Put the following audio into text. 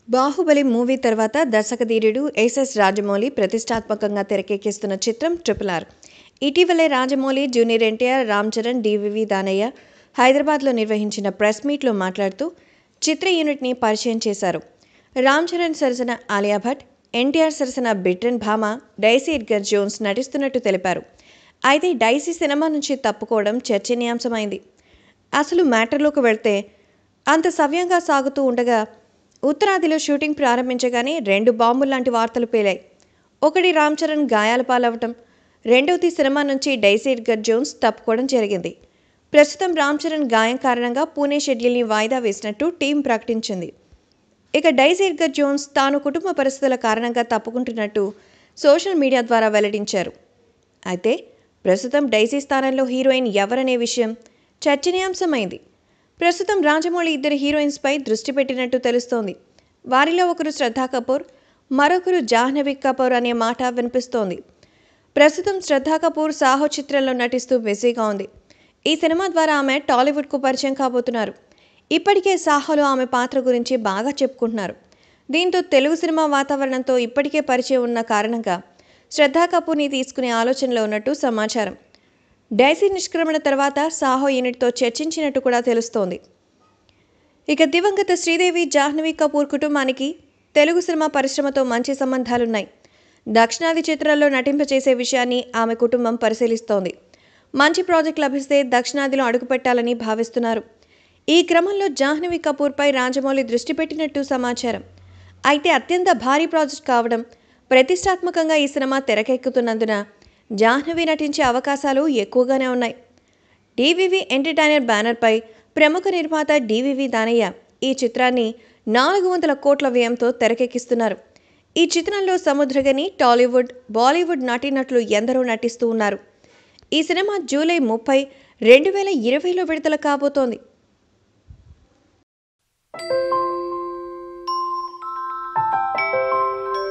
Baahubali movie తర్వాత దర్శకధీరుడు SS Rajamouli ప్రతిష్టాత్మకంగా తెరకెక్కిస్తున్న చిత్రం ట్రిపుల్ ఆర్ ఇటీవలే రాజమౌళి జూనియర్ ఎన్టీఆర్ రామ్ చరణ్ డివివి దానయ్య హైదరాబాద్లో నిర్వహించిన ప్రెస్ మీట్లో మాట్లాడుతూ చిత్ర యూనిట్ని పరిచయం చేశారు రామ్ చరణ్ సరసన ఆలియా భట్ ఎన్టీఆర్ సరసన బిట్రన్ భామ డైసీ ఎడ్గర్ జోన్స్ నటిస్తున్నట్టు తెలిపారు అయితే డైసీ సినిమా నుంచి తప్పుకోవడం చర్చనీయాంశమైంది అసలు మ్యాటర్లోకి వెళ్తే అంత సవ్యంగా సాగుతూ ఉండగా ఉత్తరాదిలో షూటింగ్ ప్రారంభించగానే రెండు బాంబులు లాంటి వార్తలు పేలాయి ఒకటి రామ్ చరణ్ గాయాల పాలవటం రెండవది సినిమా నుంచి డైసీ ఎడ్గర్ జోన్స్ తప్పుకోవడం జరిగింది ప్రస్తుతం రామ్ చరణ్ గాయం కారణంగా పూణే షెడ్యూల్ని వాయిదా వేసినట్టు టీం ప్రకటించింది ఇక డైసీ ఎడ్గర్ జోన్స్ తాను కుటుంబ పరిస్థితుల కారణంగా తప్పుకుంటున్నట్టు సోషల్ మీడియా ద్వారా వెల్లడించారు అయితే ప్రస్తుతం డైసీ స్థానంలో హీరోయిన్ ఎవరనే విషయం చర్చనీయాంశమైంది ప్రస్తుతం రాజమౌళి ఇద్దరు హీరోయిన్స్పై దృష్టి పెట్టినట్టు తెలుస్తోంది వారిలో ఒకరు శ్రద్ధా కపూర్ మరొకరు జాహ్నవి కపూర్ అనే మాట వినిపిస్తోంది ప్రస్తుతం శ్రద్ధా కపూర్ సాహో చిత్రంలో నటిస్తూ బిజీగా ఉంది ఈ సినిమా ద్వారా ఆమె టాలీవుడ్కు పరిచయం కాబోతున్నారు ఇప్పటికే సాహోలో ఆమె పాత్ర గురించి బాగా చెప్పుకుంటున్నారు దీంతో తెలుగు సినిమా వాతావరణంతో ఇప్పటికే పరిచయం ఉన్న కారణంగా శ్రద్ధా కపూర్ని తీసుకునే ఆలోచనలో ఉన్నట్టు సమాచారం డైసీ నిష్క్రమణ తర్వాత సాహో యూనిట్తో చర్చించినట్టు కూడా తెలుస్తోంది ఇక దివంగత శ్రీదేవి జాహ్నవి కపూర్ కుటుంబానికి తెలుగు సినిమా పరిశ్రమతో మంచి సంబంధాలున్నాయి దక్షిణాది చిత్రాల్లో నటింపచేసే విషయాన్ని ఆమె కుటుంబం పరిశీలిస్తోంది మంచి ప్రాజెక్ట్ లభిస్తే దక్షిణాదిలో అడుగుపెట్టాలని భావిస్తున్నారు ఈ క్రమంలో జాహ్నవి కపూర్పై రాజమౌళి దృష్టి పెట్టినట్టు సమాచారం అయితే అత్యంత భారీ ప్రాజెక్ట్ కావడం ప్రతిష్టాత్మకంగా ఈ సినిమా తెరకెక్కుతున్నందున జాహ్నవి నటించే అవకాశాలు ఎక్కువగానే ఉన్నాయి డివివి ఎంటర్టైనర్ బ్యానర్పై ప్రముఖ నిర్మాత డివివి దానయ్య ఈ చిత్రాన్ని నాలుగు వందల కోట్ల వ్యయంతో తెరకెక్కిస్తున్నారు ఈ చిత్రంలో సముద్రగని టాలీవుడ్ బాలీవుడ్ నటీనటులు ఎందరో నటిస్తూ ఉన్నారు ఈ సినిమా జూలై ముప్పై రెండు వేల ఇరవైలో విడుదల కాబోతోంది